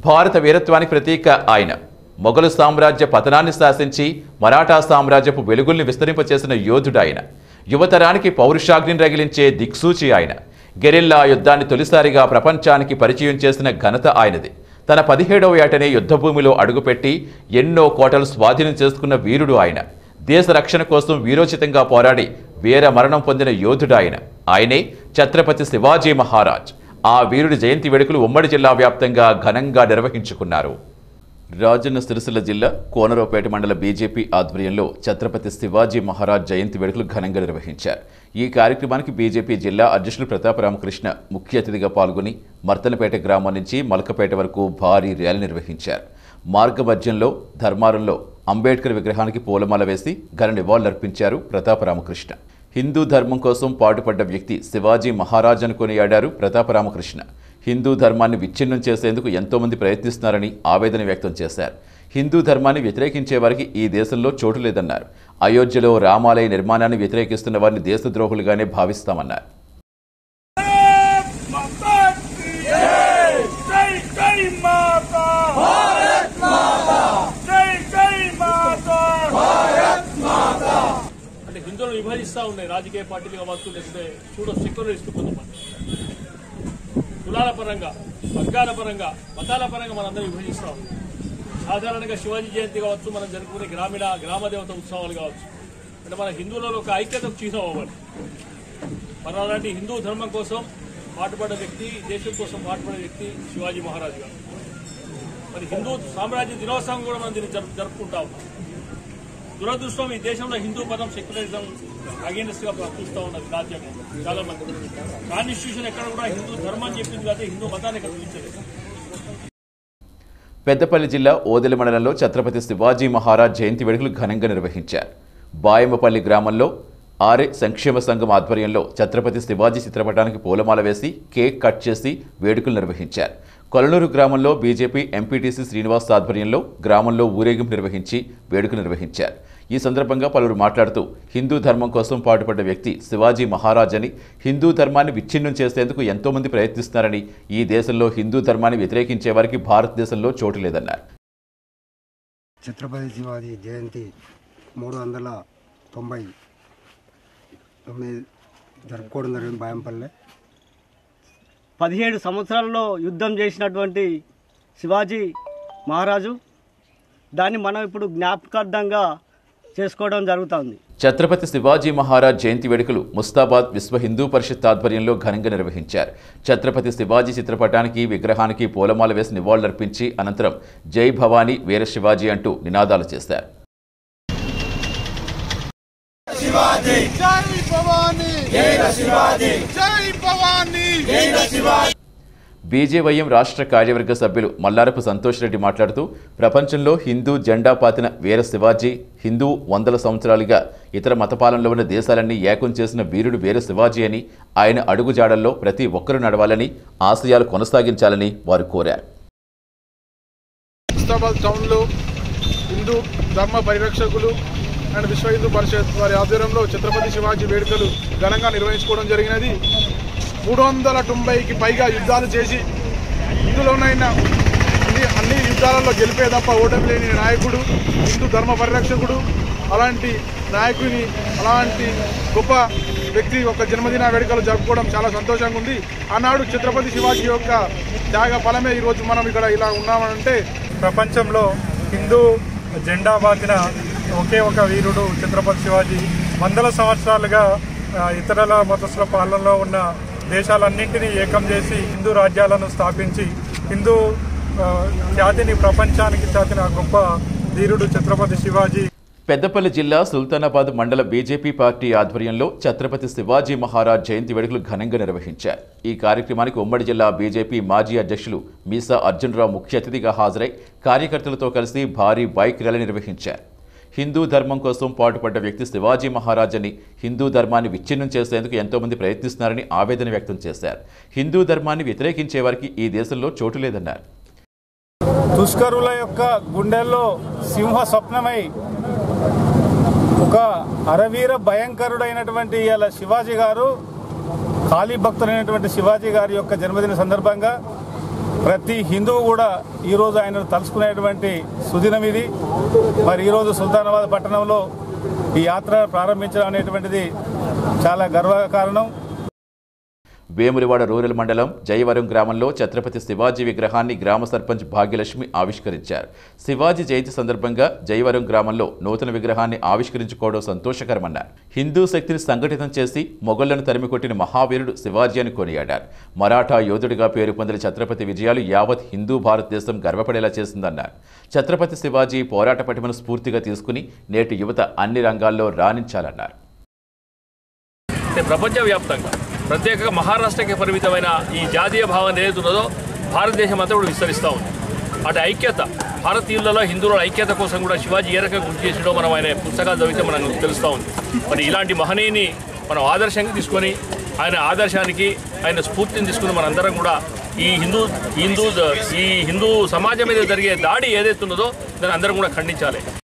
భారత వీరత్వానికి ప్రతీక ఆయన మొఘలు సామ్రాజ్య పతనాన్ని శాసించి మరాఠా సామ్రాజ్యపు వెలుగుల్ని విస్తరింపచేసిన యోధుడు ఆయన యువతరానికి పౌరుషాగ్నిని రగిలించే దిక్సూచి ఆయన గెరిల్లా యుద్ధాన్ని తొలిసారిగా ప్రపంచానికి పరిచయం చేసిన ఘనత ఆయనది తన పదిహేడవ ఏటనే యుద్ధభూమిలో అడుగుపెట్టి ఎన్నో కోటలు స్వాధీనం చేసుకున్న వీరుడు ఆయన దేశ రక్షణ కోసం వీరోచితంగా పోరాడి వీర మరణం పొందిన యోధుడు ఆయన ఆయనే ఛత్రపతి శివాజీ మహారాజ్ ఆ వీరుడి జయంతి వేడుకలు ఉమ్మడి జిల్లా వ్యాప్తంగా ఘనంగా నిర్వహించుకున్నారు రాజన్న సిరిసిల్ల జిల్లా కోనరావుపేట మండల బీజేపీ ఆధ్వర్యంలో ఛత్రపతి శివాజీ మహారాజ్ జయంతి వేడుకలు ఘనంగా నిర్వహించారు ఈ కార్యక్రమానికి బీజేపీ జిల్లా అధ్యక్షులు ప్రతాప రామకృష్ణ ముఖ్య అతిథిగా పాల్గొని మర్తనపేట గ్రామం నుంచి మలకపేట వరకు భారీ ర్యాలీ నిర్వహించారు మార్గ మధ్యంలో ధర్మారంలో అంబేద్కర్ విగ్రహానికి పూలమాల వేసి ఘన నివాళులర్పించారు ప్రతాప రామకృష్ణ హిందూ ధర్మం కోసం పాటుపడ్డ వ్యక్తి శివాజీ మహారాజ్ అని కొనియాడారు ప్రతాప రామకృష్ణ హిందూ ధర్మాన్ని విచ్ఛిన్నం చేసేందుకు ఎంతోమంది ప్రయత్నిస్తున్నారని ఆవేదన వ్యక్తం చేశారు హిందూ ధర్మాన్ని వ్యతిరేకించే వారికి ఈ దేశంలో చోటు లేదన్నారు అయోధ్యలో రామాలయ నిర్మాణాన్ని వ్యతిరేకిస్తున్న వారిని దేశద్రోహులుగానే భావిస్తామన్నారు माता की जय जय जय माता भारत माता जय जय माता भारत माता అంటే హిందువులను విభజిస్తూ ఉన్నాయి రాజకీయ పార్టీలు కావచ్చు లేకపోతే చూడ సెక్యులరిస్ట్ కొంతమంది కులాల పరంగా వర్గాల పరంగా మతాల పరంగా మనందరం విభజిస్తూ ఉన్నాం సాధారణంగా శివాజీ జయంతి కావచ్చు మనం జరుపుకునే గ్రామీణ గ్రామ దేవత ఉత్సవాలు కావచ్చు అంటే మన హిందువులలో ఒక ఐక్యతకు చిహ్నం అవ్వాలి మన అలాంటి హిందూ ధర్మం కోసం పాటుపడ్డ వ్యక్తి దేశం కోసం పాటుపడే వ్యక్తి శివాజీ మహారాజు గారు మరి హిందూ సామ్రాజ్య దినోత్సవం కూడా మనం దీన్ని జరుపు జరుపుకుంటా ఉన్నాం దురదృష్టం ఈ దేశంలో హిందూ పదం సెక్యులరిజం అగేనెస్ట్ గా చూస్తూ ఉన్నది రాజ్యాంగం చాలా మంది కాన్స్టిట్యూషన్ ఎక్కడ కూడా హిందూ ధర్మం చెప్పింది కాదు హిందూ మతాన్ని ఎక్కడ చూపించలేదు పెద్దపల్లి జిల్లా ఓదెల మండలంలో ఛత్రపతి శివాజీ మహారాజ్ జయంతి వేడుకలు ఘనంగా నిర్వహించారు బాయమ్మపల్లి గ్రామంలో ఆర్ఏ సంక్షేమ సంఘం ఆధ్వర్యంలో ఛత్రపతి శివాజీ చిత్రపటానికి పూలమాల వేసి కేక్ కట్ చేసి వేడుకలు నిర్వహించారు కొలనూరు గ్రామంలో బీజేపీ ఎంపీటీసీ శ్రీనివాస్ ఆధ్వర్యంలో గ్రామంలో ఊరేగింపు నిర్వహించి వేడుక నిర్వహించారు ఈ సందర్భంగా పలువురు మాట్లాడుతూ హిందూ ధర్మం కోసం పాటుపడ్డ వ్యక్తి శివాజీ మహారాజ్ అని హిందూ ధర్మాన్ని విచ్ఛిన్నం చేసేందుకు ఎంతోమంది ప్రయత్నిస్తున్నారని ఈ దేశంలో హిందూ ధర్మాన్ని వ్యతిరేకించే వారికి భారతదేశంలో చోటు లేదన్నారు ఛత్రపతి శివాజీ జయంతి మూడు వందల తొంభై తొమ్మిది జరుపుకోవడం జరిగింది బాయంపల్లె పదిహేడు సంవత్సరాలలో యుద్ధం చేసినటువంటి శివాజీ మహారాజు దాన్ని మనం ఇప్పుడు జ్ఞాపకార్థంగా చేసుకోవడం జరుగుతుంది ఛత్రపతి శివాజీ మహారాజ్ జయంతి వేడుకలు ముస్తాబాద్ విశ్వ హిందూ పరిషత్ ఆధ్వర్యంలో ఘనంగా నిర్వహించారు ఛత్రపతి శివాజీ చిత్రపటానికి విగ్రహానికి పూలమాల వేసి నివాళులర్పించి అనంతరం జై భవానీ వీర శివాజీ అంటూ నినాదాలు చేశారు जय भवानी जय शिवाजी जय भवानी जय బీజేవైఎం రాష్ట్ర కార్యవర్గ సభ్యులు మల్లారపు సంతోష్ రెడ్డి మాట్లాడుతూ ప్రపంచంలో హిందూ జెండా పాతిన వీర శివాజీ హిందూ వందల సంవత్సరాలుగా ఇతర మతపాలనలో ఉన్న దేశాలన్నీ ఏకం చేసిన వీరుడు వీర శివాజీ అని ఆయన అడుగుజాడల్లో ప్రతి ఒక్కరూ నడవాలని ఆశయాలు కొనసాగించాలని వారు కోరారు ముస్తాబాద్ టౌన్లో హిందూ ధర్మ పరిరక్షకులు అండ్ విశ్వ హిందూ పరిషత్ వారి ఆధ్వర్యంలో ఛత్రపతి శివాజీ వేడుకలు ఘనంగా నిర్వహించుకోవడం జరిగినది మూడు వందల తొంభైకి పైగా యుద్ధాలు చేసి హిందువులోనైనా అన్ని అన్ని యుద్ధాలలో గెలిపే తప్ప ఓటమి లేని నాయకుడు హిందూ ధర్మ పరిరక్షకుడు అలాంటి నాయకుని అలాంటి గొప్ప వ్యక్తి యొక్క జన్మదిన వేడుకలు జరుపుకోవడం చాలా సంతోషంగా ఉంది ఆనాడు ఛత్రపతి శివాజీ యొక్క త్యాగ ఫలమే ఈరోజు మనం ఇక్కడ ఇలా ఉన్నామంటే ప్రపంచంలో హిందూ జెండా బాతిన ఒకే ఒక వీరుడు ఛత్రపతి శివాజీ వందల సంవత్సరాలుగా ఆ, ఇతరుల మతస్థుల పాలనలో ఉన్న దేశాలన్నింటినీ ఏకం చేసి హిందూ రాజ్యాలను స్థాపించి హిందూ ఆ, ఖ్యాతిని ప్రపంచానికి చాటిన గొప్ప ధీరుడు ఛత్రపతి శివాజీ పెద్దపల్లి జిల్లా సుల్తానాబాద్ మండల బీజేపీ పార్టీ ఆధ్వర్యంలో ఛత్రపతి శివాజీ మహారాజ్ జయంతి వేడుకలు ఘనంగా నిర్వహించారు ఈ కార్యక్రమానికి ఉమ్మడి జిల్లా బీజేపీ మాజీ అధ్యక్షులు మీసా అర్జునరావు ముఖ్య అతిథిగా హాజరై కార్యకర్తలతో కలిసి భారీ బైక్ ర్యాలీ నిర్వహించారు హిందూ ధర్మం కోసం పాటుపడ్డ వ్యక్తి శివాజీ మహారాజ్ అని హిందూ ధర్మాన్ని విచ్ఛిన్నం చేసేందుకు ఎంతోమంది ప్రయత్నిస్తున్నారని ఆవేదన వ్యక్తం చేశారు హిందూ ధర్మాన్ని వ్యతిరేకించే వారికి ఈ దేశంలో చోటు లేదన్నారు దుష్కరుల యొక్క గుండెల్లో సింహ స్వప్నమై ఒక అరవీర భయంకరుడైనటువంటి ఇలా శివాజీ గారు కాళీ భక్తుడైనటువంటి శివాజీ గారి యొక్క జన్మదిన సందర్భంగా ప్రతి హిందువు కూడా ఈరోజు ఆయనను తలుచుకునేటువంటి సుదినం ఇది మరి ఈరోజు సుల్తానాబాద్ పట్టణంలో ఈ యాత్ర ప్రారంభించడం అనేటువంటిది చాలా గర్వకారణం వేములవాడ రూరల్ మండలం జయవరం గ్రామంలో ఛత్రపతి శివాజీ విగ్రహాన్ని గ్రామ సర్పంచ్ భాగ్యలక్ష్మి ఆవిష్కరించారు శివాజీ జయంతి సందర్భంగా జయవరం గ్రామంలో నూతన విగ్రహాన్ని ఆవిష్కరించుకోవడం సంతోషకరమన్నారు హిందూ శక్తిని సంఘటితం చేసి మొఘళ్లను తరిమికొట్టిన మహావీరుడు శివాజీ అని కొనియాడారు మరాఠా యోధుడిగా పేరు పొందిన ఛత్రపతి విజయాలు యావత్ హిందూ భారతదేశం గర్వపడేలా చేసిందన్నారు ఛత్రపతి శివాజీ పోరాట పటిమను స్ఫూర్తిగా తీసుకుని నేటి యువత అన్ని రంగాల్లో రాణించాలన్నారు అంటే ప్రపంచవ్యాప్తంగా ప్రత్యేకంగా మహారాష్ట్రకి పరిమితమైన ఈ జాతీయ భావం ఏదైతున్నదో భారతదేశం అంతా కూడా విస్తరిస్తూ ఉంది అటు ఐక్యత భారతీయులలో హిందువుల ఐక్యత కోసం కూడా శివాజీ ఏ రకంగా కృషి చేసినో మనం ఆయన పుస్తకాలు చదివితే మనకు తెలుస్తూ ఉంది మరి ఇలాంటి మహనీయుని మనం ఆదర్శంగా తీసుకొని ఆయన ఆదర్శానికి ఆయన స్ఫూర్తిని తీసుకుని మనందరం కూడా ఈ హిందూ హిందూ ఈ హిందూ సమాజం మీద జరిగే దాడి ఏదైతే ఉన్నదో దాన్ని అందరం కూడా ఖండించాలి